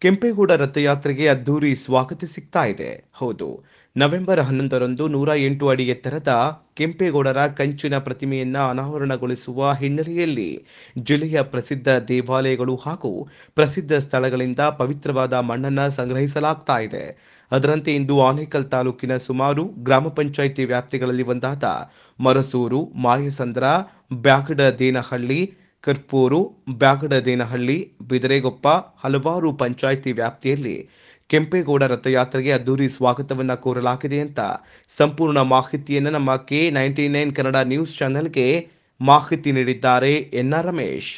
ಕೆಂಪೇಗೌಡ ರಥಯಾತ್ರೆಗೆ ಅದ್ದೂರಿ ಸ್ವಾಗತ ಸಿಗ್ತಾ ಇದೆ ಹೌದು ನವೆಂಬರ್ ಹನ್ನೊಂದರಂದು ನೂರ ಎಂಟು ಅಡಿ ಎತ್ತರದ ಕೆಂಪೇಗೌಡರ ಕಂಚಿನ ಪ್ರತಿಮೆಯನ್ನ ಅನಾವರಣಗೊಳಿಸುವ ಹಿನ್ನೆಲೆಯಲ್ಲಿ ಜಿಲ್ಲೆಯ ಪ್ರಸಿದ್ಧ ದೇವಾಲಯಗಳು ಹಾಗೂ ಪ್ರಸಿದ್ಧ ಸ್ಥಳಗಳಿಂದ ಪವಿತ್ರವಾದ ಮಣ್ಣನ್ನ ಸಂಗ್ರಹಿಸಲಾಗ್ತಾ ಇದೆ ಅದರಂತೆ ಇಂದು ಆನೇಕಲ್ ತಾಲೂಕಿನ ಸುಮಾರು ಗ್ರಾಮ ಪಂಚಾಯಿತಿ ವ್ಯಾಪ್ತಿಗಳಲ್ಲಿ ಒಂದಾದ ಮರಸೂರು ಮಾಯಸಂದ್ರ ಬ್ಯಾಗಡದೇನಹಳ್ಳಿ ಕರ್ಪೂರು ಬ್ಯಾಗಡದೇನಹಳ್ಳಿ ಬಿದರೆಗೊಪ್ಪ ಹಲವಾರು ಪಂಚಾಯಿತಿ ವ್ಯಾಪ್ತಿಯಲ್ಲಿ ಕೆಂಪೇಗೌಡ ರಥಯಾತ್ರೆಗೆ ಅದ್ದೂರಿ ಸ್ವಾಗತವನ್ನ ಕೋರಲಾಗಿದೆ ಅಂತ ಸಂಪೂರ್ಣ ಮಾಹಿತಿಯನ್ನು ನಮ್ಮ K ninety nine Kannada news ಚಾನೆಲ್ಗೆ ಮಾಹಿತಿ ನೀಡಿದ್ದಾರೆ ಎನ್ ಆರ್ ರಮೇಶ್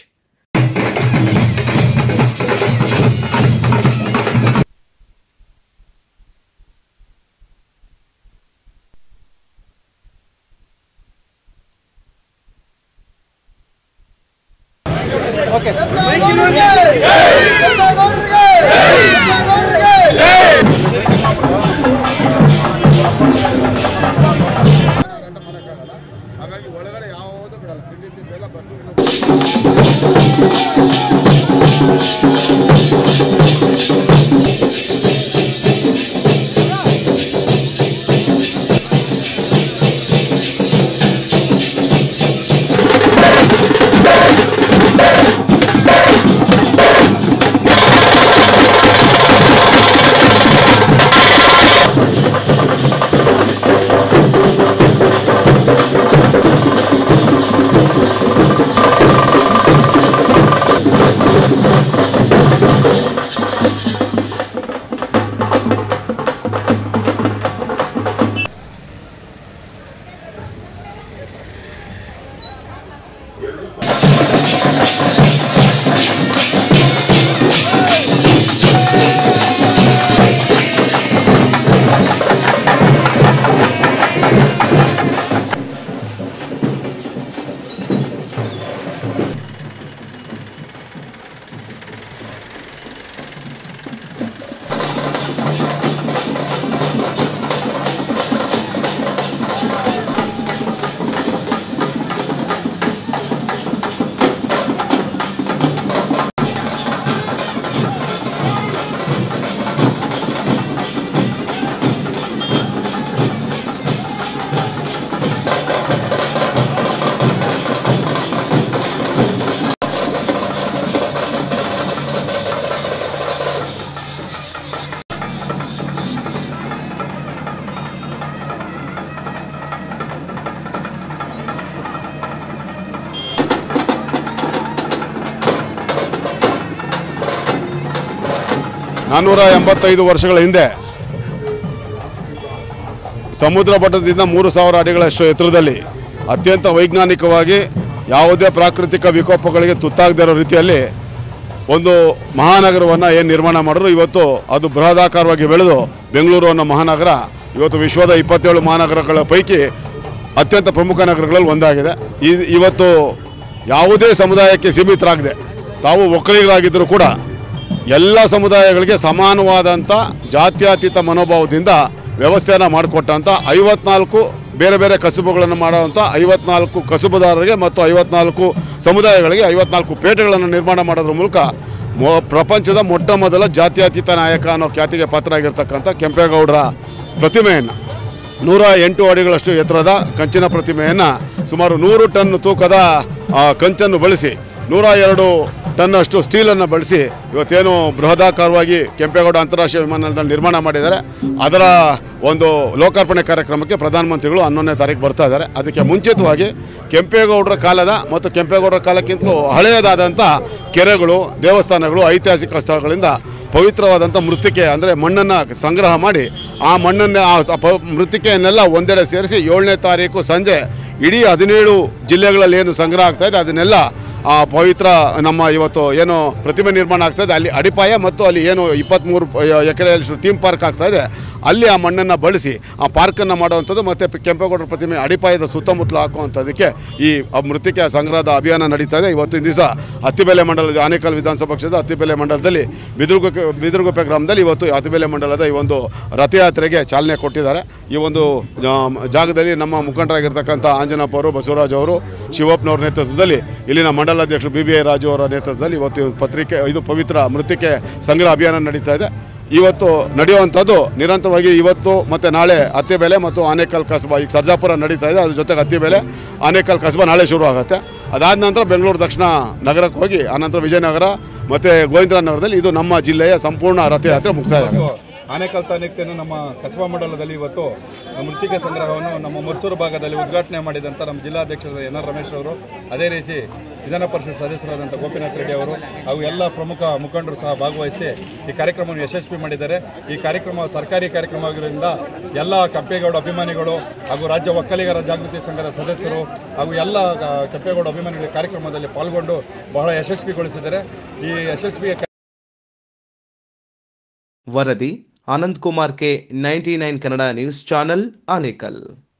ಹೋರಾಟ ಮಾಡೋಕ್ಕಾಗಲ್ಲ ಹಾಗಾಗಿ ಒಳಗಡೆ ಯಾವುದು ಬಿಡಲ್ಲ ತಿಂಡಿ ತಿಂಡಿ ಬಸ್ಸು ನಾನ್ನೂರ ಎಂಬತ್ತೈದು ವರ್ಷಗಳ ಹಿಂದೆ ಸಮುದ್ರ ಮಟ್ಟದಿಂದ ಮೂರು ಸಾವಿರ ಅಡಿಗಳಷ್ಟು ಎತ್ತರದಲ್ಲಿ ಅತ್ಯಂತ ವೈಜ್ಞಾನಿಕವಾಗಿ ಯಾವುದೇ ಪ್ರಾಕೃತಿಕ ವಿಕೋಪಗಳಿಗೆ ತುತ್ತಾಗದೇ ಇರೋ ರೀತಿಯಲ್ಲಿ ಒಂದು ಮಹಾನಗರವನ್ನು ಏನು ನಿರ್ಮಾಣ ಮಾಡಿದ್ರು ಇವತ್ತು ಅದು ಬೃಹದಾಕಾರವಾಗಿ ಬೆಳೆದು ಬೆಂಗಳೂರು ಅನ್ನೋ ಮಹಾನಗರ ಇವತ್ತು ವಿಶ್ವದ ಇಪ್ಪತ್ತೇಳು ಮಹಾನಗರಗಳ ಪೈಕಿ ಅತ್ಯಂತ ಪ್ರಮುಖ ನಗರಗಳಲ್ಲಿ ಒಂದಾಗಿದೆ ಈ ಇವತ್ತು ಯಾವುದೇ ಸಮುದಾಯಕ್ಕೆ ಸೀಮಿತರಾಗದೆ ತಾವು ಒಕ್ಕಲಿಗರಾಗಿದ್ದರೂ ಕೂಡ ಎಲ್ಲ ಸಮುದಾಯಗಳಿಗೆ ಸಮಾನವಾದಂಥ ಜಾತ್ಯತೀತ ಮನೋಭಾವದಿಂದ ವ್ಯವಸ್ಥೆಯನ್ನು ಮಾಡಿಕೊಟ್ಟಂಥ ಐವತ್ನಾಲ್ಕು ಬೇರೆ ಬೇರೆ ಕಸುಬುಗಳನ್ನು ಮಾಡುವಂಥ ಐವತ್ನಾಲ್ಕು ಕಸುಬುದಾರರಿಗೆ ಮತ್ತು ಐವತ್ನಾಲ್ಕು ಸಮುದಾಯಗಳಿಗೆ ಐವತ್ನಾಲ್ಕು ಪೇಟೆಗಳನ್ನು ನಿರ್ಮಾಣ ಮಾಡೋದ್ರ ಮೂಲಕ ಮೊ ಪ್ರಪಂಚದ ಮೊಟ್ಟ ಮೊದಲ ಜಾತ್ಯತೀತ ನಾಯಕ ಅನ್ನೋ ಖ್ಯಾತಿಗೆ ಪಾತ್ರರಾಗಿರ್ತಕ್ಕಂಥ ಕೆಂಪೇಗೌಡರ ಪ್ರತಿಮೆಯನ್ನು ನೂರ ಎಂಟು ಅಡಿಗಳಷ್ಟು ಎತ್ತರದ ಕಂಚಿನ ಪ್ರತಿಮೆಯನ್ನು ಸುಮಾರು ನೂರು ಟನ್ ತೂಕದ ಆ, ಕಂಚನ್ನು ಬಳಸಿ ನೂರ ಎರಡು ಟನ್ನಷ್ಟು ಸ್ಟೀಲನ್ನು ಬಳಸಿ ಇವತ್ತೇನು ಬೃಹದಾಕಾರವಾಗಿ ಕೆಂಪೇಗೌಡ ಅಂತಾರಾಷ್ಟ್ರೀಯ ವಿಮಾನ ನಿಲ್ದಾಣ ನಿರ್ಮಾಣ ಮಾಡಿದ್ದಾರೆ ಅದರ ಒಂದು ಲೋಕಾರ್ಪಣೆ ಕಾರ್ಯಕ್ರಮಕ್ಕೆ ಪ್ರಧಾನಮಂತ್ರಿಗಳು ಹನ್ನೊಂದನೇ ತಾರೀಕು ಬರ್ತಾ ಇದ್ದಾರೆ ಅದಕ್ಕೆ ಮುಂಚಿತವಾಗಿ ಕೆಂಪೇಗೌಡರ ಕಾಲದ ಮತ್ತು ಕೆಂಪೇಗೌಡರ ಕಾಲಕ್ಕಿಂತಲೂ ಹಳೆಯದಾದಂಥ ಕೆರೆಗಳು ದೇವಸ್ಥಾನಗಳು ಐತಿಹಾಸಿಕ ಸ್ಥಳಗಳಿಂದ ಪವಿತ್ರವಾದಂಥ ಮೃತ್ತಿಕೆ ಅಂದರೆ ಮಣ್ಣನ್ನು ಸಂಗ್ರಹ ಮಾಡಿ ಆ ಮಣ್ಣನ್ನು ಆ ಸ- ಪ- ಮೃತ್ತಿಕೆಯನ್ನೆಲ್ಲ ಒಂದೆಡೆ ಸೇರಿಸಿ ಏಳನೇ ತಾರೀಕು ಸಂಜೆ ಇಡೀ ಹದಿನೇಳು ಜಿಲ್ಲೆಗಳಲ್ಲಿ ಏನು ಸಂಗ್ರಹ ಆಗ್ತಾ ಇದೆ ಅದನ್ನೆಲ್ಲ ಆ ಪವಿತ್ರ ನಮ್ಮ ಇವತ್ತು ಏನು ಪ್ರತಿಮೆ ನಿರ್ಮಾಣ ಆಗ್ತಾ ಇದೆ ಅಲ್ಲಿ ಅಡಿಪಾಯ ಮತ್ತು ಅಲ್ಲಿ ಏನು ಇಪ್ಪತ್ತ್ಮೂರು ಎಕರೆಯಷ್ಟು ಥೀಮ್ ಪಾರ್ಕ್ ಆಗ್ತಾ ಇದೆ ಅಲ್ಲಿ ಆ ಮಣ್ಣನ್ನು ಬಳಸಿ ಆ ಪಾರ್ಕನ್ನು ಮಾಡುವಂಥದ್ದು ಮತ್ತು ಕೆಂಪೇಗೌಡರ ಪ್ರತಿಮೆ ಅಡಿಪಾಯದ ಸುತ್ತಮುತ್ತಲು ಹಾಕುವಂಥದ್ದಕ್ಕೆ ಈ ಮೃತಿಕೆ ಸಂಗ್ರಹದ ಅಭಿಯಾನ ನಡೀತಾ ಇದೆ ಇವತ್ತಿನ ದಿವಸ ಅತ್ತಿಬೆಲೆ ಮಂಡಲದ ಆನೇಕಲ್ ವಿಧಾನಸಭಾ ಪಕ್ಷದ ಅತ್ತಿಬೆಲೆ ಮಂಡಲದಲ್ಲಿ ಬಿದಿರುಗುಪ್ಪೆ ಬಿದಿರುಗುಪ್ಪೆ ಗ್ರಾಮದಲ್ಲಿ ಇವತ್ತು ಅತ್ತಿಬೆಲೆ ಮಂಡಲದ ಈ ಒಂದು ರಥಯಾತ್ರೆಗೆ ಚಾಲನೆ ಕೊಟ್ಟಿದ್ದಾರೆ ಈ ಒಂದು ಆ, ಜಾಗದಲ್ಲಿ ನಮ್ಮ ಮುಖಂಡರಾಗಿರ್ತಕ್ಕಂಥ ಆಂಜನಪ್ಪ ಅವರು ಬಸವರಾಜ್ ಅವರು ಶಿವಪ್ಪನವ್ರ ನೇತೃತ್ವದಲ್ಲಿ ಇಲ್ಲಿನ ಮಂಡಲಾಧ್ಯಕ್ಷರು ಬಿ ಬಿ ಐ ರಾಜು ಅವರ ನೇತೃತ್ವದಲ್ಲಿ ಇವತ್ತು ಈ ಪತ್ರಿಕೆ ಇದು ಪವಿತ್ರ ಮೃತಿಕೆ ಸಂಗ್ರಹ ಅಭಿಯಾನ ನಡೀತಾ ಇದೆ ಇವತ್ತು ನಡೆಯುವಂಥದ್ದು ನಿರಂತರವಾಗಿ ಇವತ್ತು ಮತ್ತು ನಾಳೆ ಅತ್ತಿಬೆಲೆ ಮತ್ತು ಆನೇಕಲ್ ಕಸಬಾ ಈಗ ಸರ್ಜಾಪುರ ನಡೀತಾ ಇದೆ ಅದ್ರ ಜೊತೆಗೆ ಅತ್ತಿಬೆಲೆ ಆನೇಕಲ್ ಕಸಬಾ ನಾಳೆ ಶುರು ಆಗುತ್ತೆ ಅದಾದ ನಂತರ ಬೆಂಗಳೂರು ದಕ್ಷಿಣ ನಗರಕ್ಕೆ ಹೋಗಿ ಆನಂತರ ವಿಜಯನಗರ ಮತ್ತು ಗೋವಿಂದನಗರದಲ್ಲಿ ಇದು ನಮ್ಮ ಜಿಲ್ಲೆಯ ಸಂಪೂರ್ಣ ರಥಯಾತ್ರೆ ಮುಕ್ತಾಯ ಆಗುತ್ತೆ ಆನೇಕಲ್ ತಾಲೂಕಿನ ನಮ್ಮ ಕಸಬಾ ಮಂಡಲದಲ್ಲಿ ಇವತ್ತು ಮೃತ್ತಿಕೆ ಸಂಗ್ರಹವನ್ನು ನಮ್ಮ ಮರ್ಸೂರು ಭಾಗದಲ್ಲಿ ಉದ್ಘಾಟನೆ ಮಾಡಿದಂಥ ನಮ್ಮ ಜಿಲ್ಲಾಧ್ಯಕ್ಷರಾದ ಎನ್ ಆರ್ ರಮೇಶ್ ಅವರು ಅದೇ ರೀತಿ ವಿಧಾನ ಪರಿಷತ್ ಸದಸ್ಯರಾದಂಥ ಗೋಪಿನಾಥ್ ರೆಡ್ಡಿ ಅವರು ಹಾಗೂ ಎಲ್ಲ ಪ್ರಮುಖ ಮುಖಂಡರು ಸಹ ಭಾಗವಹಿಸಿ ಈ ಕಾರ್ಯಕ್ರಮವನ್ನು ಯಶಸ್ವಿ ಮಾಡಿದ್ದಾರೆ ಈ ಕಾರ್ಯಕ್ರಮ ಸರ್ಕಾರಿ ಕಾರ್ಯಕ್ರಮವಾಗಿರೋದ್ರಿಂದ ಎಲ್ಲ ಕೆಂಪೇಗೌಡ ಅಭಿಮಾನಿಗಳು ಹಾಗೂ ರಾಜ್ಯ ಒಕ್ಕಲಿಗರ ಜಾಗೃತಿ ಸಂಘದ ಸದಸ್ಯರು ಹಾಗೂ ಎಲ್ಲ ಆ, ಕೆಂಪೇಗೌಡ ಅಭಿಮಾನಿಗಳ ಕಾರ್ಯಕ್ರಮದಲ್ಲಿ ಪಾಲ್ಗೊಂಡು ಬಹಳ ಯಶಸ್ವಿಗೊಳಿಸಿದ್ದಾರೆ ಈ ಯಶಸ್ವಿಯ ವರದಿ Anand Kumar K ninety nine Kannada news channel Anekal